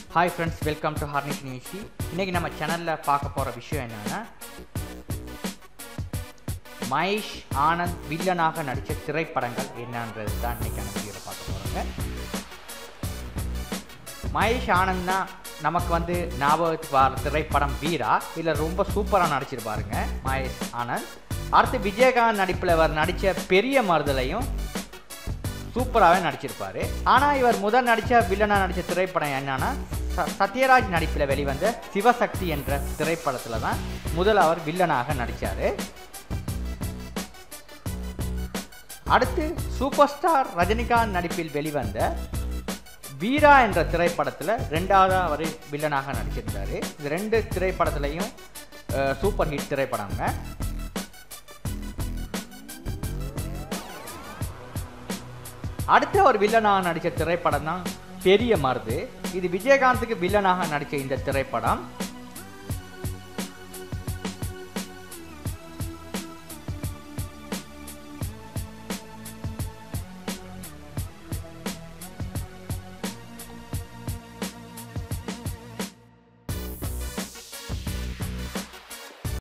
hi friends welcome to ஹார்னிக் நியூஸி இன்றைக்கி நம்ம சேனலில் பார்க்க போகிற விஷயம் என்னென்னா மகேஷ் ஆனந்த் வில்லனாக நடித்த திரைப்படங்கள் என்னன்றது தான் இன்றைக்கி நம்ம வீடியோவில் பார்க்க போகிறோங்க மகேஷ் ஆனந்த்னா நமக்கு வந்து ஞாபகத்துக்கு வர திரைப்படம் வீரா இதில் ரொம்ப சூப்பராக நடிச்சிருப்பாருங்க மகேஷ் ஆனந்த் அடுத்து விஜயகாந்த் நடிப்பில் அவர் நடித்த பெரிய மருதலையும் சூப்பராகவே நடிச்சிருப்பாரு ஆனால் இவர் முதல் நடித்த வில்லனாக நடித்த திரைப்படம் என்னன்னா ச- சத்யராஜ் நடிப்பில் வெளிவந்த சிவசக்தி என்ற திரைப்படத்தில் தான் முதல் அவர் வில்லனாக நடித்தார் அடுத்து சூப்பர் ஸ்டார் ரஜினிகாந்த் நடிப்பில் வெளிவந்த வீரா என்ற திரைப்படத்தில் ரெண்டாவது அவர் வில்லனாக நடிச்சிருந்தார் இந்த ரெண்டு திரைப்படத்துலையும் அஹ், சூப்பர் ஹிட் திரைப்படங்க அடுத்து அவர் வில்லனாக நடித்த திரைப்படம் தான் பெரிய மருது இது விஜயகாந்துக்கு வில்லனாக நடித்த இந்த திரைப்படம்